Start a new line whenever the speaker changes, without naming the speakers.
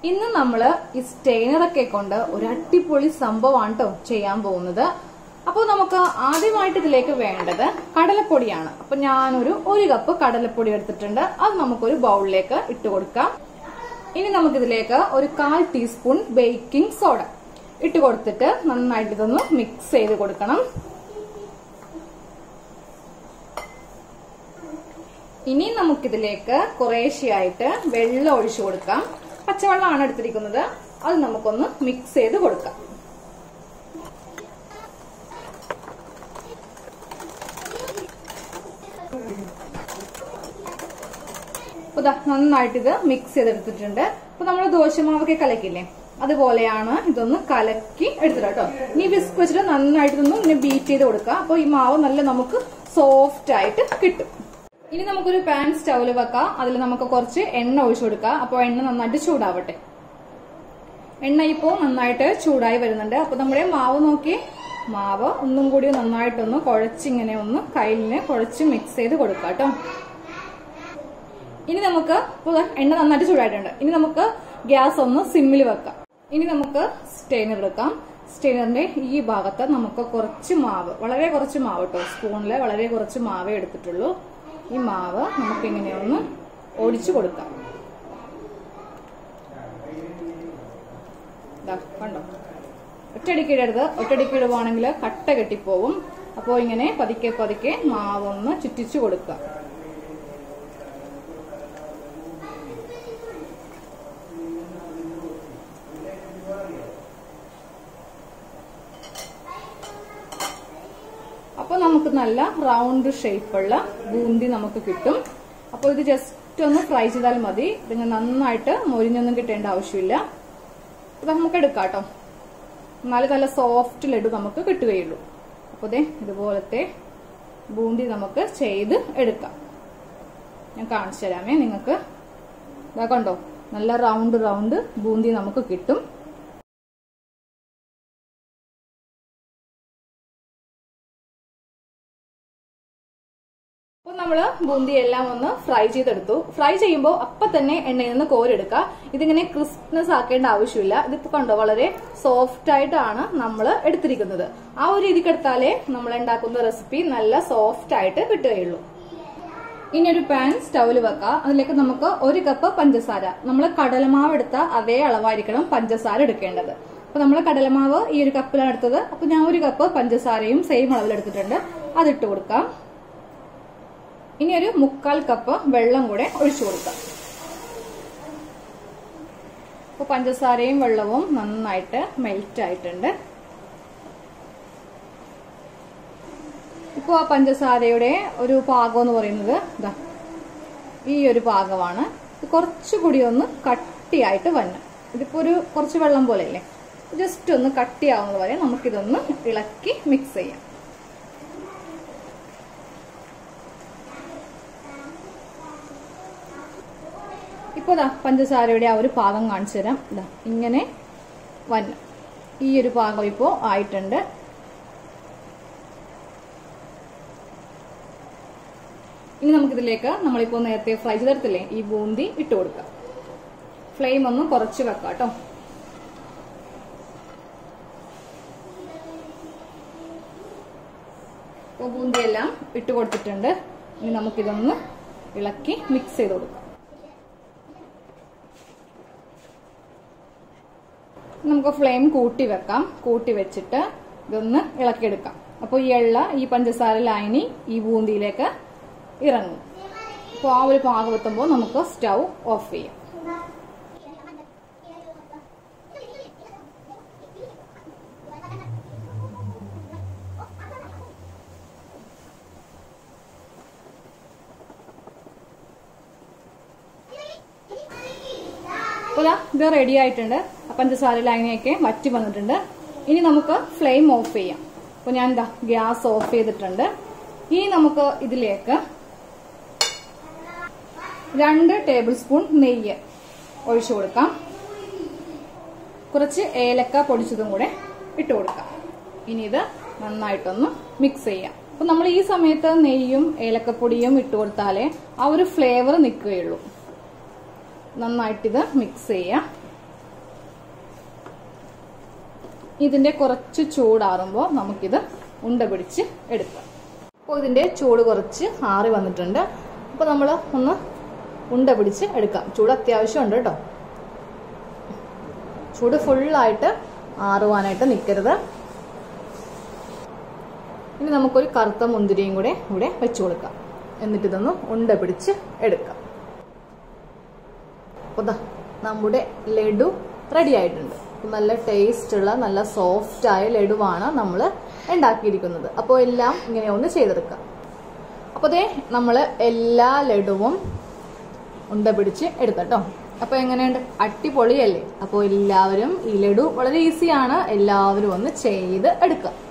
ഇന്ന് നമ്മള് ഈ സ്റ്റെയിനറൊക്കെ കൊണ്ട് ഒരു അടിപൊളി സംഭവമാണ് കേട്ടോ ചെയ്യാൻ പോകുന്നത് അപ്പോൾ നമുക്ക് ആദ്യമായിട്ട് ഇതിലേക്ക് വേണ്ടത് കടലപ്പൊടിയാണ് അപ്പൊ ഞാനൊരു ഒരു കപ്പ് കടലപ്പൊടി എടുത്തിട്ടുണ്ട് അത് നമുക്കൊരു ബൗളിലേക്ക് ഇട്ട് കൊടുക്കാം ഇനി നമുക്കിതിലേക്ക് ഒരു കാൽ ടീസ്പൂൺ ബേക്കിംഗ് സോഡ ഇട്ട് കൊടുത്തിട്ട് നന്നായിട്ട് ഇതൊന്ന് മിക്സ് ചെയ്ത് കൊടുക്കണം ഇനി നമുക്കിതിലേക്ക് കുറേശ്ശെയായിട്ട് വെള്ളം ഒഴിച്ചു കൊടുക്കാം പച്ചവെള്ളമാണ് എടുത്തിരിക്കുന്നത് അത് നമുക്കൊന്ന് മിക്സ് ചെയ്ത് കൊടുക്കാം അപ്പൊ ദാ നന്നായിട്ട് ഇത് മിക്സ് ചെയ്തെടുത്തിട്ടുണ്ട് അപ്പൊ നമ്മൾ ദോശമാവൊക്കെ കലക്കില്ലേ അതുപോലെയാണ് ഇതൊന്ന് കലക്കി എടുത്തിട്ട് കേട്ടോ ഇനി വിസ്ക് വെച്ചിട്ട് നന്നായിട്ട് ഇതൊന്ന് ഇങ്ങനെ ബീറ്റ് ചെയ്ത് കൊടുക്കുക അപ്പൊ ഈ മാവ് നല്ല നമുക്ക് സോഫ്റ്റ് ആയിട്ട് കിട്ടും ഇനി നമുക്കൊരു പാൻ സ്റ്റൗവിൽ വെക്കാം അതിൽ നമുക്ക് കുറച്ച് എണ്ണ ഒഴിച്ചു കൊടുക്കാം അപ്പോൾ എണ്ണ നന്നായിട്ട് ചൂടാവട്ടെ എണ്ണ ഇപ്പോൾ നന്നായിട്ട് ചൂടായി വരുന്നുണ്ട് അപ്പൊ നമ്മുടെ മാവ് നോക്കി മാവ് ഒന്നും കൂടി നന്നായിട്ടൊന്ന് കുഴച്ചിങ്ങനെ ഒന്ന് കയ്യിലിന് കുഴച്ച് മിക്സ് ചെയ്ത് കൊടുക്കാം കേട്ടോ ഇനി നമുക്ക് ഇപ്പോൾ എണ്ണ നന്നായിട്ട് ചൂടായിട്ടുണ്ട് ഇനി നമുക്ക് ഗ്യാസ് ഒന്ന് സിമ്മിൽ വെക്കാം ഇനി നമുക്ക് സ്റ്റെയിനർ എടുക്കാം സ്റ്റെയിനറിന്റെ ഈ ഭാഗത്ത് നമുക്ക് കുറച്ച് മാവ് വളരെ കുറച്ച് മാവ് കേട്ടോ സ്പൂണിൽ വളരെ കുറച്ച് മാവേ എടുത്തിട്ടുള്ളൂ ഈ മാവ് നമുക്ക് ഇങ്ങനെ ഒന്ന് ഒടിച്ചു കൊടുക്കാം ദാ, കണ്ടോ ഒറ്റയടിക്ക് ഇടരുത് ഒറ്റയടിക്ക് ഇടുവാണെങ്കിൽ കട്ട കെട്ടിപ്പോവും അപ്പോൾ ഇങ്ങനെ പതുക്കെ പതുക്കെ മാവൊന്ന് ചുറ്റിച്ചു കൊടുക്കുക അപ്പൊ നമുക്ക് നല്ല റൗണ്ട് ഷേപ്പുള്ള ബൂന്തി നമുക്ക് കിട്ടും അപ്പോൾ ഇത് ജസ്റ്റ് ഒന്ന് ഫ്രൈ ചെയ്താൽ മതി ഇതിങ്ങനെ നന്നായിട്ട് മൊരിഞ്ഞൊന്നും കിട്ടേണ്ട ആവശ്യമില്ല ഇത് നമുക്ക് എടുക്കാം കേട്ടോ എന്നാലും നല്ല സോഫ്റ്റ് ലഡു നമുക്ക് കിട്ടുകയുള്ളൂ അപ്പോൾ ദേ ഇതുപോലത്തെ ബൂന്തി നമുക്ക് ചെയ്ത് എടുക്കാം ഞാൻ കാണിച്ചു തരാമേ നിങ്ങൾക്ക് ഇതാ കണ്ടോ നല്ല റൗണ്ട് റൗണ്ട് ബൂന്തി നമുക്ക് കിട്ടും അപ്പോൾ നമ്മള് ബൂന്തി എല്ലാം ഒന്ന് ഫ്രൈ ചെയ്തെടുത്തു ഫ്രൈ ചെയ്യുമ്പോൾ അപ്പൊ തന്നെ എണ്ണയിൽ നിന്ന് കോരെടുക്കുക ഇതിങ്ങനെ ക്രിസ്പ്നെസ് ആക്കേണ്ട ആവശ്യമില്ല ഇതിപ്പോ കണ്ടോ വളരെ സോഫ്റ്റ് ആയിട്ടാണ് നമ്മൾ എടുത്തിരിക്കുന്നത് ആ ഒരു രീതിക്ക് എടുത്താലേ നമ്മൾ ഉണ്ടാക്കുന്ന റെസിപ്പി നല്ല സോഫ്റ്റ് ആയിട്ട് കിട്ടുകയുള്ളൂ ഇനി ഒരു പാൻ സ്റ്റൗവിൽ വെക്കാം അതിലേക്ക് നമുക്ക് ഒരു കപ്പ് പഞ്ചസാര നമ്മൾ കടലമാവ് എടുത്ത അതേ അളവായിരിക്കണം പഞ്ചസാര എടുക്കേണ്ടത് അപ്പൊ നമ്മൾ കടലമാവ് ഈ ഒരു കപ്പിലാണ് എടുത്തത് അപ്പൊ ഞാൻ ഒരു കപ്പ് പഞ്ചസാരയും സെയിം അളവിൽ എടുത്തിട്ടുണ്ട് അതിട്ട് കൊടുക്കാം ഇനി ഒരു മുക്കാൽ കപ്പ് വെള്ളം കൂടെ ഒഴിച്ചു കൊടുക്കാം അപ്പൊ പഞ്ചസാരയും വെള്ളവും നന്നായിട്ട് മെൽറ്റ് ആയിട്ടുണ്ട് ഇപ്പോൾ ആ പഞ്ചസാരയുടെ ഒരു പാകം എന്ന് പറയുന്നത് ഇതാ ഈ ഒരു പാകമാണ് ഇത് കുറച്ചുകൂടി ഒന്ന് കട്ടിയായിട്ട് വന്ന് ഇതിപ്പോ ഒരു കുറച്ച് വെള്ളം പോലെ അല്ലേ ജസ്റ്റ് ഒന്ന് കട്ടിയാവുന്നത് വരെ നമുക്കിതൊന്ന് ഇളക്കി മിക്സ് ചെയ്യാം ഇപ്പോൾ ഇതാ പഞ്ചസാരയുടെ ആ ഒരു പാകം കാണിച്ചു തരാം ഇതാ ഇങ്ങനെ വന്ന് ഈ ഒരു പാകം ഇപ്പോൾ ആയിട്ടുണ്ട് ഇനി നമുക്കിതിലേക്ക് നമ്മളിപ്പോൾ നേരത്തെ ഫ്രൈ ചെയ്തെടുത്തില്ലേ ഈ ബൂന്തി ഇട്ട് കൊടുക്കാം ഫ്ലെയിം ഒന്ന് കുറച്ച് വെക്കാം കേട്ടോ ഇപ്പോൾ ബൂന്തിയെല്ലാം ഇട്ട് കൊടുത്തിട്ടുണ്ട് ഇനി നമുക്കിതൊന്ന് ഇളക്കി മിക്സ് ചെയ്ത് കൊടുക്കാം നമുക്ക് ഫ്ലെയിം കൂട്ടി വെക്കാം കൂട്ടി വെച്ചിട്ട് ഇതൊന്ന് ഇളക്കിയെടുക്കാം അപ്പോൾ ഈ എള്ള ഈ പഞ്ചസാര ലായനി ഈ ബൂന്തിയിലേക്ക് ഇറങ്ങും അപ്പോൾ ആ ഒരു പാകം എത്തുമ്പോൾ നമുക്ക് സ്റ്റൗ ഓഫ് ചെയ്യാം അപ്പോൾ ഇത് റെഡി ആയിട്ടുണ്ട് പഞ്ചസാര ലായനിയൊക്കെ വറ്റി വന്നിട്ടുണ്ട് ഇനി നമുക്ക് ഫ്ലെയിം ഓഫ് ചെയ്യാം അപ്പോൾ ഞാൻ എന്താ ഗ്യാസ് ഓഫ് ചെയ്തിട്ടുണ്ട് ഇനി നമുക്ക് ഇതിലേക്ക് രണ്ട് ടേബിൾ സ്പൂൺ നെയ്യ് ഒഴിച്ചു കൊടുക്കാം കുറച്ച് ഏലക്ക പൊടിച്ചതും കൂടെ ഇട്ട് കൊടുക്കാം ഇനി ഇത് നന്നായിട്ടൊന്ന് മിക്സ് ചെയ്യാം അപ്പൊ നമ്മൾ ഈ സമയത്ത് നെയ്യും ഏലക്കപ്പൊടിയും ഇട്ട് കൊടുത്താലേ ആ ഒരു ഫ്ലേവർ നിൽക്കുകയുള്ളൂ നന്നായിട്ടിത് മിക്സ് ചെയ്യാം ഇതിന്റെ കുറച്ച് ചൂടാറുമ്പോൾ നമുക്കിത് ഉണ്ട പിടിച്ച് എടുക്കാം അപ്പോൾ ഇതിന്റെ ചൂട് കുറച്ച് ആറി വന്നിട്ടുണ്ട് അപ്പോൾ നമ്മൾ ഒന്ന് ഉണ്ട പിടിച്ച് എടുക്കാം ചൂട് അത്യാവശ്യമുണ്ട് കേട്ടോ ചൂട് ഫുള്ളായിട്ട് ആറുവാനായിട്ട് നിൽക്കരുത് ഇനി നമുക്കൊരു കറുത്ത മുന്തിരിയും കൂടെ ഇവിടെ വെച്ചു കൊടുക്കാം എന്നിട്ട് ഇതൊന്ന് ഉണ്ട പിടിച്ച് എടുക്കാം അപ്പോൾ ദാ നമ്മുടെ ലഡു റെഡി ആയിട്ടുണ്ട് നല്ല ടേസ്റ്റ് ഉള്ള നല്ല സോഫ്റ്റ് ആയ ലഡുവാണ് നമ്മൾ ഉണ്ടാക്കിയിരിക്കുന്നത് അപ്പോൾ എല്ലാം ഇങ്ങനെ ഒന്ന് ചെയ്തെടുക്കാം അപ്പോൾ ദേ നമ്മൾ എല്ലാ ലഡുവും ഉണ്ട പിടിച്ച് എടുത്തട്ടോ അപ്പോൾ എങ്ങനെയുണ്ട് അടിപൊളിയല്ലേ അപ്പോൾ എല്ലാവരും ഈ ലഡു വളരെ ഈസിയാണ് എല്ലാവരും ഒന്ന് ചെയ്ത് എടുക്കുക